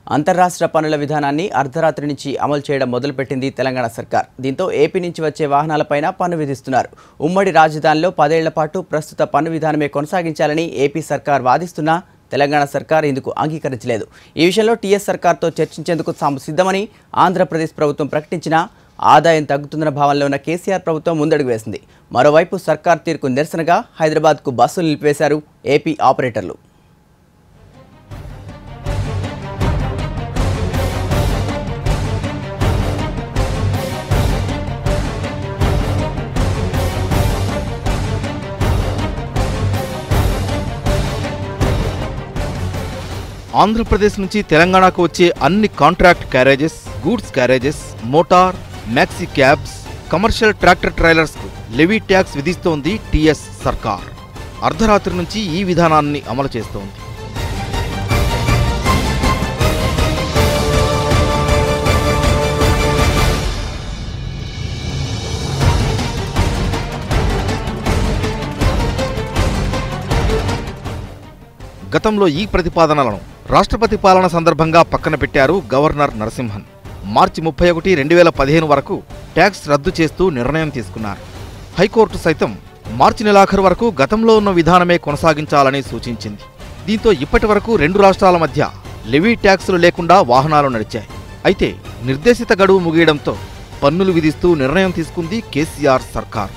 అంతర్రాష్ట్ర పన్నుల విధానాన్ని అర్ధరాత్రి నుంచి అమలు చేయడం మొదలుపెట్టింది తెలంగాణ సర్కార్ దీంతో ఏపీ నుంచి వచ్చే వాహనాలపైన పన్ను విధిస్తున్నారు ఉమ్మడి రాజధానిలో పదేళ్ల పాటు ప్రస్తుత పన్ను విధానమే కొనసాగించాలని ఏపీ సర్కార్ వాదిస్తున్నా తెలంగాణ సర్కార్ ఇందుకు అంగీకరించలేదు ఈ విషయంలో టీఎస్ సర్కార్తో చర్చించేందుకు తాము సిద్ధమని ఆంధ్రప్రదేశ్ ప్రభుత్వం ప్రకటించినా ఆదాయం తగ్గుతుందన్న భావనలో ఉన్న కేసీఆర్ ప్రభుత్వం ముందడుగు వేసింది మరోవైపు సర్కార్ తీరుకు నిరసనగా హైదరాబాద్కు బస్సులు నిలిపివేశారు ఏపీ ఆపరేటర్లు ఆంధ్రప్రదేశ్ నుంచి తెలంగాణకు వచ్చే అన్ని contract carriages goods carriages motor maxi cabs commercial tractor trailers కు లెవీ ట్యాక్స్ విధిస్తోంది టీఎస్ సర్కార్ అర్ధరాత్రి నుంచి ఈ విధానాన్ని అమలు చేస్తోంది గతంలో ఈ ప్రతిపాదనలను రాష్ట్రపతి పాలన సందర్భంగా పక్కన పెట్టారు గవర్నర్ నరసింహన్ మార్చి ముప్పై ఒకటి రెండు వేల పదిహేను వరకు ట్యాక్స్ రద్దు చేస్తూ నిర్ణయం తీసుకున్నారు హైకోర్టు సైతం మార్చి నెలాఖరు వరకు గతంలో ఉన్న విధానమే కొనసాగించాలని సూచించింది దీంతో ఇప్పటి వరకు రెండు రాష్ట్రాల మధ్య లెవీ ట్యాక్సులు లేకుండా వాహనాలు నడిచాయి అయితే నిర్దేశిత గడువు ముగియడంతో పన్నులు విధిస్తూ నిర్ణయం తీసుకుంది కేసీఆర్ సర్కార్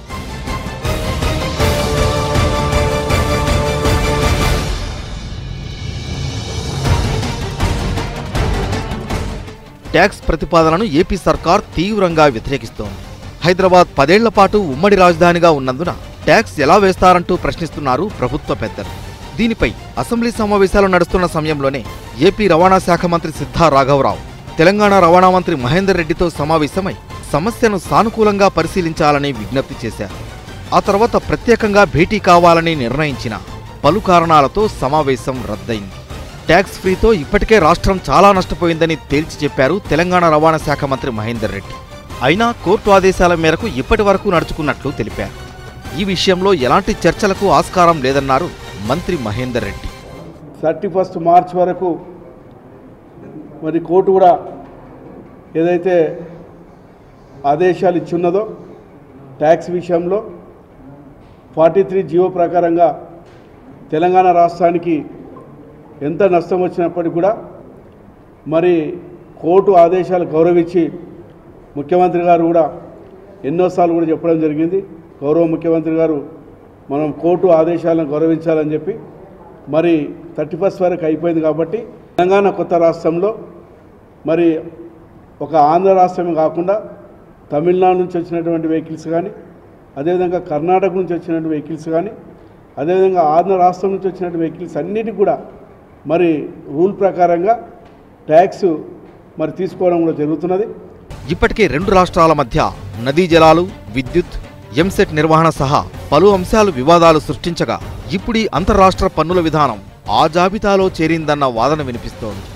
ట్యాక్స్ ప్రతిపాదనను ఏపీ సర్కార్ తీవ్రంగా వ్యతిరేకిస్తోంది హైదరాబాద్ పదేళ్ల పాటు ఉమ్మడి రాజధానిగా ఉన్నందున ట్యాక్స్ ఎలా వేస్తారంటూ ప్రశ్నిస్తున్నారు ప్రభుత్వ పెద్దలు దీనిపై అసెంబ్లీ సమావేశాలు నడుస్తున్న సమయంలోనే ఏపీ రవాణా శాఖ మంత్రి సిద్ధా రాఘవరావు తెలంగాణ రవాణా మంత్రి మహేందర్ రెడ్డితో సమావేశమై సమస్యను సానుకూలంగా పరిశీలించాలని విజ్ఞప్తి చేశారు ఆ తర్వాత ప్రత్యేకంగా భేటీ కావాలని నిర్ణయించిన పలు కారణాలతో సమావేశం రద్దయింది ట్యాక్స్ ఫ్రీతో ఇప్పటికే రాష్ట్రం చాలా నష్టపోయిందని తేల్చి చెప్పారు తెలంగాణ రవాణా శాఖ మంత్రి మహేందర్ రెడ్డి అయినా కోర్టు ఆదేశాల మేరకు ఇప్పటి వరకు నడుచుకున్నట్లు తెలిపారు ఈ విషయంలో ఎలాంటి చర్చలకు ఆస్కారం లేదన్నారు మంత్రి Mahender Reddy thirty first March వరకు మరి కోర్టు కూడా ఏదైతే ఆదేశాలు ఇచ్చున్నదో ట్యాక్స్ విషయంలో ఫార్టీ త్రీ జియో ప్రకారంగా తెలంగాణ రాష్ట్రానికి ఎంత నష్టం వచ్చినప్పటికీ కూడా మరి కోర్టు ఆదేశాలు గౌరవించి ముఖ్యమంత్రి గారు కూడా ఎన్నోసార్లు కూడా చెప్పడం జరిగింది గౌరవ ముఖ్యమంత్రి గారు మనం కోర్టు ఆదేశాలను గౌరవించాలని చెప్పి మరి థర్టీ ఫస్ట్ వరకు అయిపోయింది కాబట్టి తెలంగాణ కొత్త రాష్ట్రంలో మరి ఒక ఆంధ్ర రాష్ట్రమే కాకుండా తమిళనాడు నుంచి వచ్చినటువంటి వెహికల్స్ కానీ అదేవిధంగా కర్ణాటక నుంచి వచ్చినటువంటి వెహికల్స్ కానీ అదేవిధంగా ఆంధ్ర రాష్ట్రం నుంచి వచ్చినటువంటి వెహికల్స్ అన్నిటికీ కూడా మరి రూల్ ప్రకారంగా ట్యాక్స్ మరి తీసుకోవడం కూడా జరుగుతున్నది ఇప్పటికే రెండు రాష్ట్రాల మధ్య నదీ జలాలు విద్యుత్ ఎంసెట్ నిర్వహణ సహా పలు అంశాలు వివాదాలు సృష్టించగా ఇప్పుడీ అంతర్రాష్ట్ర పన్నుల విధానం ఆ జాబితాలో చేరిందన్న వాదన వినిపిస్తోంది